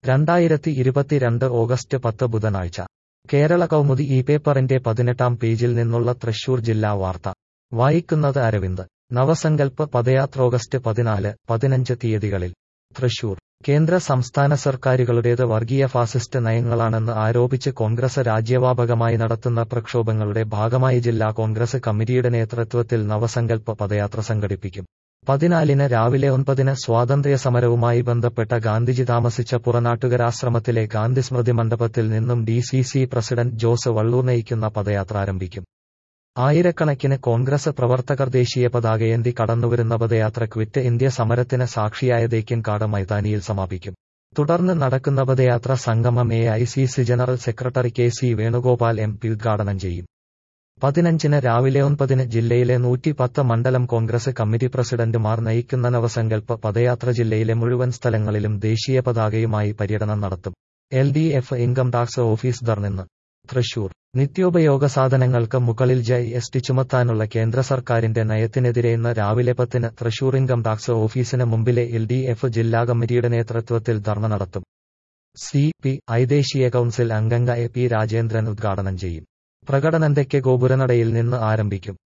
രണ്ടായിരത്തി ഇരുപത്തിരണ്ട് ഓഗസ്റ്റ് പത്ത് ബുധനാഴ്ച കേരള കൗമുദി ഈ പേപ്പറിന്റെ പതിനെട്ടാം പേജിൽ നിന്നുള്ള തൃശൂർ ജില്ലാ വാർത്ത വായിക്കുന്നത് അരവിന്ദ് നവസങ്കൽപ്പ് പദയാത്ര ഓഗസ്റ്റ് പതിനാല് പതിനഞ്ച് തീയതികളിൽ തൃശൂർ കേന്ദ്ര സംസ്ഥാന സർക്കാരുകളുടേത് വർഗീയ ഫാസിസ്റ്റ് നയങ്ങളാണെന്ന് ആരോപിച്ച് കോൺഗ്രസ് രാജ്യവ്യാപകമായി നടത്തുന്ന പ്രക്ഷോഭങ്ങളുടെ ഭാഗമായി ജില്ലാ കോൺഗ്രസ് കമ്മിറ്റിയുടെ നേതൃത്വത്തിൽ നവസങ്കൽപ്പ് പദയാത്ര സംഘടിപ്പിക്കും പതിനാലിന് രാവിലെ ഒൻപതിന് സ്വാതന്ത്ര്യ സമരവുമായി ബന്ധപ്പെട്ട ഗാന്ധിജി താമസിച്ച പുറനാട്ടുകരാശ്രമത്തിലെ ഗാന്ധി സ്മൃതി മണ്ഡപത്തിൽ നിന്നും D C C president Jose Valloor നയിക്കുന്ന പദയാത്ര ആരംഭിക്കും ആയിരക്കണക്കിന് കോൺഗ്രസ് പ്രവർത്തകർ ദേശീയ പതാകയേന്തി കടന്നുവരുന്ന പദയാത്ര ക്വിറ്റ് ഇന്ത്യ സമരത്തിന് സാക്ഷിയായ തേക്കിൻകാട് മൈതാനിയിൽ സമാപിക്കും തുടർന്ന് നടക്കുന്ന പദയാത്ര സംഗമം A I C C general secretary K C Venugopal M P ഉദ്ഘാടനം ചെയ്യും പതിനഞ്ചിന് രാവിലെ ഒൻപതിന് ജില്ലയിലെ നൂറ്റി പത്ത് മണ്ഡലം കോൺഗ്രസ് കമ്മിറ്റി പ്രസിഡന്റുമാർ നയിക്കുന്ന നവസങ്കൽപ്പ് പദയാത്ര ജില്ലയിലെ മുഴുവൻ സ്ഥലങ്ങളിലും ദേശീയ പതാകയുമായി പര്യടനം നടത്തും L D F income tax office നിന്ന് തൃശൂർ നിത്യോപയോഗ സാധനങ്ങൾക്ക് മുകളിൽ ജി എസ് ടി ചുമത്താനുള്ള കേന്ദ്ര സർക്കാരിന്റെ നയത്തിനെതിരെ ഇന്ന് രാവിലെ പത്തിന് തൃശൂർ ഇൻകം ടാക്സ് ഓഫീസിന് മുമ്പിലെ എൽ ഡി എഫ് ജില്ലാ കമ്മിറ്റിയുടെ നേതൃത്വത്തിൽ ധർണ നടത്തും സി പി ഐ ദേശീയ കൌൺസിൽ അംഗംഗ എ പി രാജേന്ദ്രൻ ഉദ്ഘാടനം ചെയ്യും പ്രകടനം തെക്കെ ഗോപുരനടയിൽ നിന്ന് ആരംഭിക്കും